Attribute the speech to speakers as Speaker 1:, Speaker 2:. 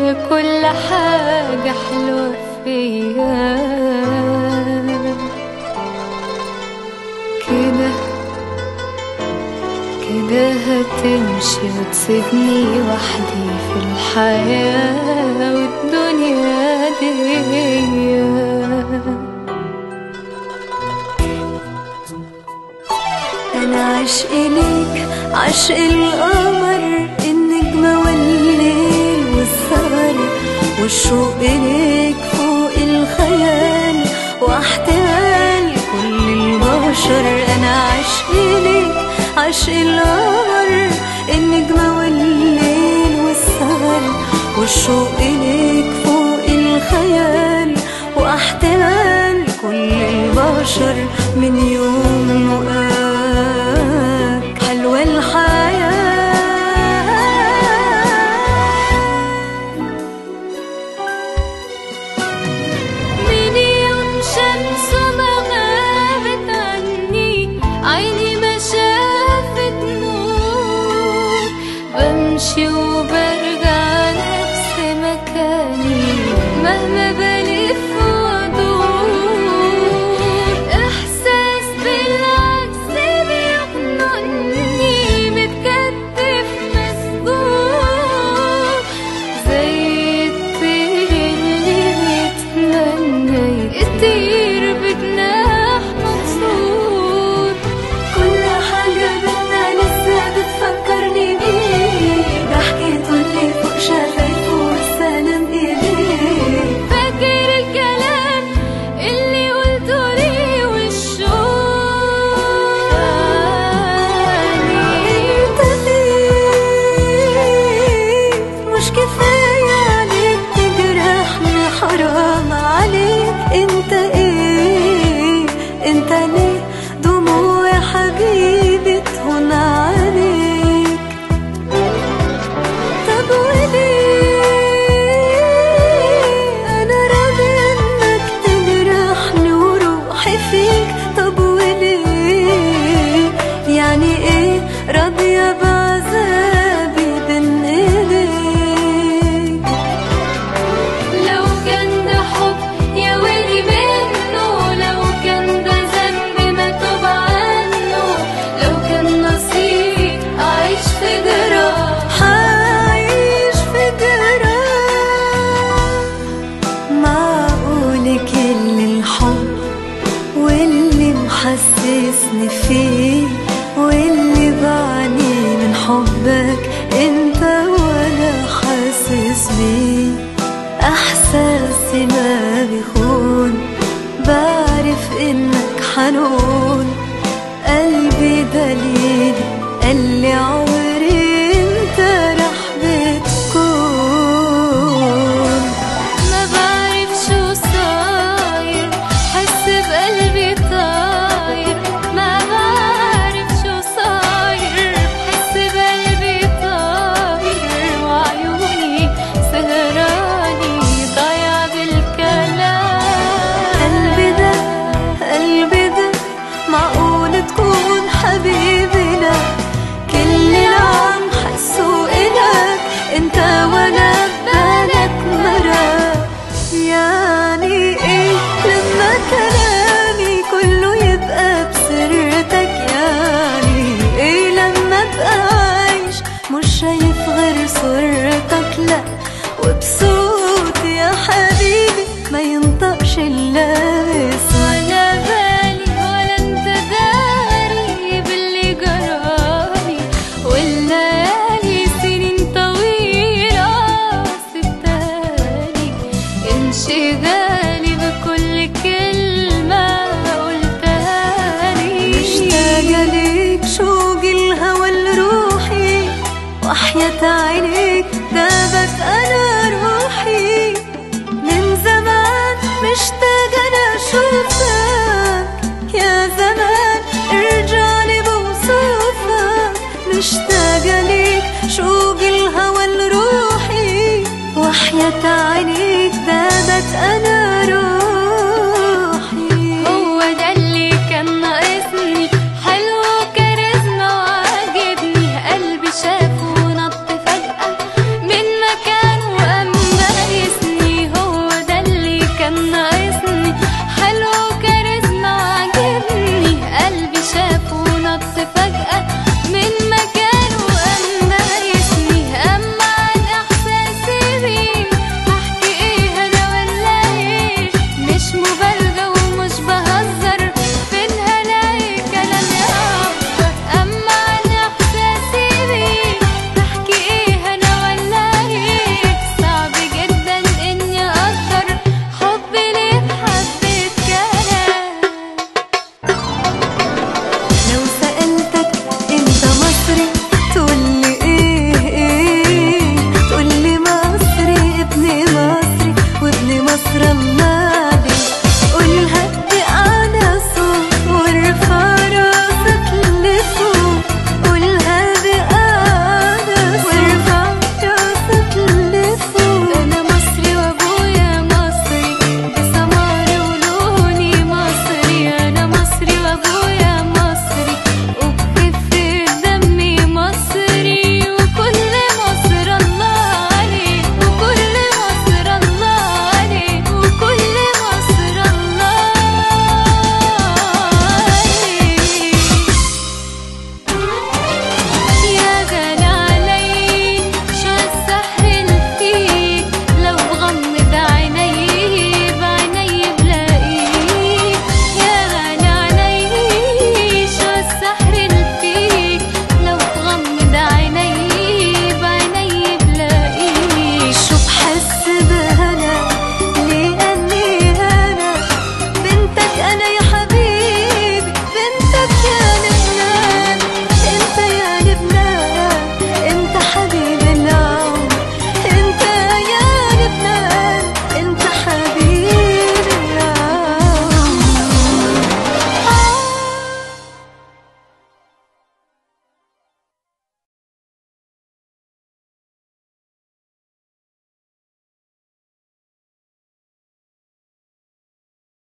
Speaker 1: كل حاجة حلوة فيا كده كده هتمشي وتسيبني وحدي في الحياة والدنيا دي
Speaker 2: أنا عشق ليك عشق القمر النجمة والليل والسهر والشوق ليك فوق الخيال واحتمال كل البشر أنا عشق ليك عشق القمر النجمة والليل والسهر والشوق ليك فوق الخيال واحتمال كل البشر من يوم لقاك حلوة الحياة
Speaker 1: من يوم شمس ما غابت عني عيني ما شافت نور بمشي وبرجع نفس مكاني مهما بلف وادور احساس بالعكس بيخنقني متكتف مسجون زي الطير اللي بيتمنى يطير بجناح مكسور
Speaker 2: كل حاجة بينا لسه بتفكرني بيك ضحكت واللي فوق شفايفه والسلام ايديك
Speaker 1: فاكر الكلام اللي قلته لي والشوق
Speaker 2: انت فيك مش كفاية عليك تجرحني حرام عليك انت ايه انت ليه دموع يا حبيبي تهون عليك طب وليه انا راضي انك تجرحني وروحي فيك طب وليه يعني ايه راضية بعذابي بين ايديك
Speaker 1: لو كان ده حب يا ويلي منه لو كان ده ذنب ما توب عنه لو كان نصيب أعيش في جراح
Speaker 2: عايش في جراح معقول كل الحب واللي محسسني فيه واللي بعاني من حبك انت ولا حاسس بيه احساسي ما بيخون بعرف انك حنون قلبي دليل قال لي عمري انت رح بتكون
Speaker 1: ما بعرف شو صاير حس بقلبي طاير ما بعرف شو صاير حس بقلبي طاير وعيوني سهراني ضايعة بالكلام
Speaker 2: قلبي ده قلبي ده معقول تكون حبيبي لك كل اللي عم حسه إلك انت وانا بالك مرة يعني ايه لما كلامي كله يبقى بسرتك يعني ايه لما ابقى عايش مش شايف غير صورتك لا وبصوتي يا حبيبي ما ينطقش الا اسمك
Speaker 1: ولا بالي ولا انت داري باللي جرالي والليالي سنين طويلة سبتالي انشغالي بكل كلمة قلتها لي
Speaker 2: مشتاقة ليك شوق الهوى لروحي وحياة عينيك دابت أنا روحي من زمان مشتاقة أنا أشوفك يا زمان ارجعلي بوصوفك مشتاقة ليك شوق الهوى لروحي وحياة عينيك دابت أنا روحي